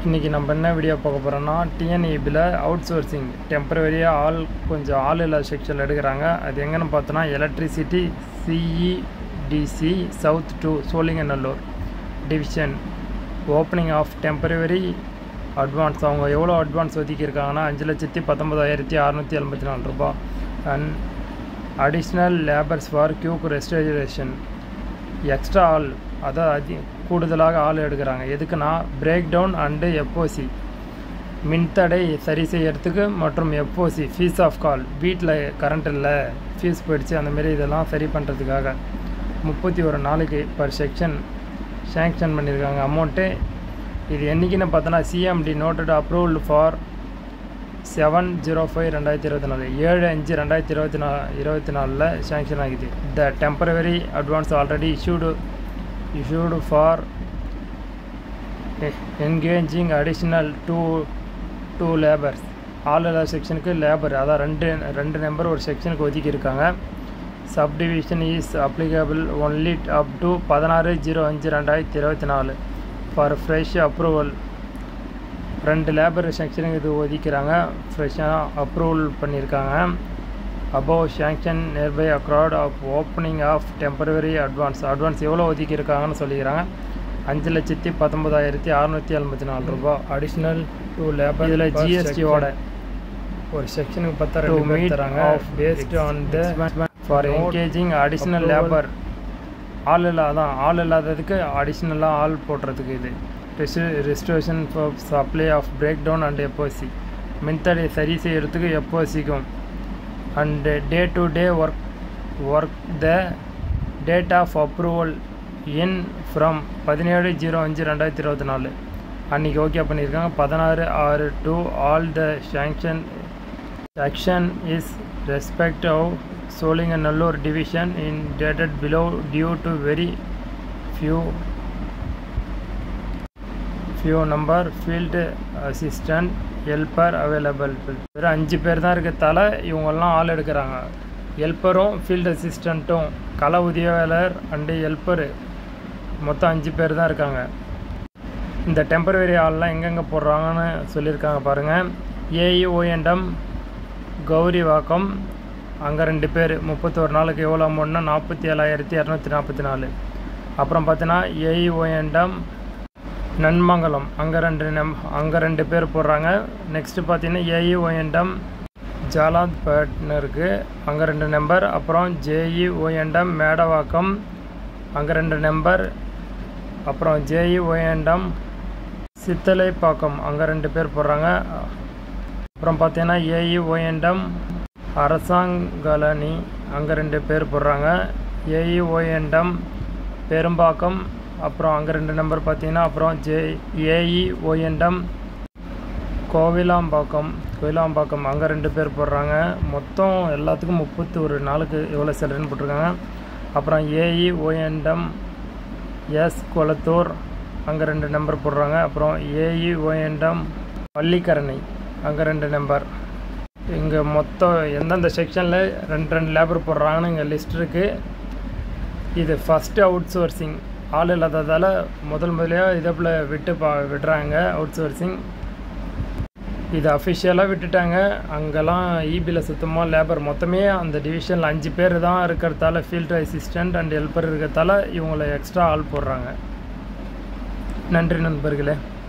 இன்றைக்கி நம்ம என்ன வீடியோ பார்க்க போகிறோம்னா டிஎன்இபியில் அவுட் சோர்சிங் டெம்பரவரியாக ஆள் கொஞ்சம் ஆள் இல்லாத செக்ஷனில் எடுக்கிறாங்க அது எங்கன்னு பார்த்தோன்னா electricity CEDC south to Sholinganallur division opening of temporary advance அவங்க எவ்வளோ அட்வான்ஸ் ஒதுக்கியிருக்காங்கன்னா அஞ்சு லட்சத்தி பத்தொம்பதாயிரத்தி அறநூற்றி எண்பத்தி நாலு ரூபா and additional labours for quick restoration extra ஆள் அதாவது அதி கூடுதலாக ஆள் எடுக்கிறாங்க எதுக்குன்னா பிரேக் டவுன் அண்டு எஃப்ஓசி மின்தடை சரி செய்யறதுக்கு மற்றும் எஃப்ஓசி ஃபீஸ் ஆஃப் கால் வீட்டில் கரண்ட் இல்லை ஃபீஸ் போயிடுச்சு அந்தமாரி இதெல்லாம் சரி பண்ணுறதுக்காக முப்பத்தி ஒரு நாளைக்கு பர் செக்ஷன் சேங்ஷன் பண்ணியிருக்காங்க அமௌண்ட்டு இது என்றைக்குன்னு பார்த்தோன்னா CMD noted approval for seven zero five ரெண்டாயிரத்தி இருபத்தி நாலு ஏழு அஞ்சு ரெண்டாயிரத்தி இருபத்தி நா இருபத்தி நாலில் சேங்ஷன் ஆகிது the temporary advance already issued issued for engaging additional two two labours all எல்லா செக்ஷனுக்கு லேபர் அதான் ரெண்டு ரெண்டு நம்பர் ஒரு செக்ஷனுக்கு ஒதுக்கியிருக்காங்க sub division is applicable only up to பதினாறு ஜீரோ அஞ்சு ரெண்டாயிரத்தி இருபத்தி நாலு ஃபார் ஃப்ரெஷ் அப்ரூவல் ரெண்டு லேபர் செக்ஷனுக்கு இது ஒதுக்கிறாங்க ஃப்ரெஷ்ஷாக அப்ரூவல் பண்ணியிருக்காங்க above sanction nearby accord of opening of temporary advance advance எவ்வளோ ஒதுக்கியிருக்காங்கன்னு சொல்லிக்கிறாங்க அஞ்சு லட்சத்தி பத்தொம்பதாயிரத்தி அறநூற்றி எண்பத்தி நாலு ரூபா அடிஷ்னல் டூ லேபர் இதில் ஜிஎஸ்டியோட ஒரு செக்ஷனுக்கு பத்தா ரெண்டு பேர் தராங்க based on the for engaging additional labour ஆள் இல்லாதான் ஆள் இல்லாததுக்கு அடிஷ்னலாக ஆள் போடுறதுக்கு இது restoration for supply of break down and எப்போசி மின்தடை சரி செய்யறதுக்கு எப்போசிக்கும் and day to day work work the date of approval in from பதினேழு ஜீரோ அஞ்சு ரெண்டாயிரத்தி இருபத்தி நாலு அன்றைக்கி ஓகே பண்ணியிருக்காங்க பதினாறு ஆறு to all the sanction section is respect of Sholinganallur division in dated below due to very few few number field assistant helper available வெறும் அஞ்சு பேர் தான் இருக்கிறதால இவங்கெல்லாம் ஆள் எடுக்கிறாங்க ஹெல்ப்பரும் ஃபீல்டு அசிஸ்டண்ட்டும் கள உதவியாளர் அண்டு ஹெல்ப்பரு மொத்தம் அஞ்சு பேர் தான் இருக்காங்க இந்த டெம்பரவரி ஆள்லாம் எங்கெங்கே போடுறாங்கன்னு சொல்லியிருக்காங்க பாருங்கள் ஏஇஓஎன்டம் கௌரி வாக்கம் அங்கே ரெண்டு பேர் முப்பத்தோரு நாளுக்கு எவ்வளோ அமௌண்ட்னா நாற்பத்தி ஏழாயிரத்தி இரநூத்தி நாற்பத்தி நாலு அப்புறம் பார்த்தீங்கன்னா ஏஇஓஎன்டம் நன்மங்கலம் அங்கே ரெண்டு நம் அங்கே ரெண்டு பேர் போடுறாங்க நெக்ஸ்ட்டு பார்த்தீங்கன்னா ஏஇஓஎன்டம் ஜாலாத் பேட்னு இருக்குது அங்கே ரெண்டு நம்பர் அப்புறம் ஜேஇஓஎன்டம் மேடவாக்கம் அங்கே ரெண்டு நம்பர் அப்புறம் ஜேஇஓஎன்டம் சித்தலைப்பாக்கம் அங்கே ரெண்டு பேர் போடுறாங்க அப்புறம் பார்த்தீங்கன்னா ஏஇஓஎன்டம் அரசாங்கலனி அங்கே ரெண்டு பேர் போடுறாங்க ஏஇஓஎன்டம் பெரும்பாக்கம் அப்புறம் அங்கே ரெண்டு நம்பர் பார்த்தீங்கன்னா அப்புறம் ஜே ஏஇஓஎன்டம் கோவிலாம்பாக்கம் கோவிலாம்பாக்கம் அங்கே ரெண்டு பேர் போடுறாங்க மொத்தம் எல்லாத்துக்கும் முப்பத்தி ஒரு நாளுக்கு எவ்வளோ சேலரின்னு போட்டிருக்காங்க அப்புறம் ஏஇஓஎன்டம் எஸ் குளத்தூர் அங்கே ரெண்டு நம்பர் போடுறாங்க அப்புறம் ஏஇஓஎன்டம் பள்ளிக்கரணை அங்கே ரெண்டு நம்பர் இங்கே மொத்தம் எந்தெந்த செக்ஷனில் ரெண்டு ரெண்டு லேபர் போடுறாங்கன்னு இங்கே லிஸ்ட் இருக்குது இது ஃபஸ்ட்டு அவுட் சோர்சிங் ஆள் இல்லாததால் முதல் முதலையாக இதை போல் விட்டு பா விடுறாங்க அவுட் சோர்சிங் இது அஃபிஷியலாக விட்டுட்டாங்க அங்கெல்லாம் இபியில் சுத்தமாக லேபர் மொத்தமே அந்த டிவிஷனில் அஞ்சு பேர் தான் இருக்கிறதால ஃபீல்டு அசிஸ்டண்ட் அண்ட் ஹெல்ப்பர் இருக்கிறதால இவங்களை எக்ஸ்ட்ரா ஆள் போடுறாங்க நன்றி நண்பர்களே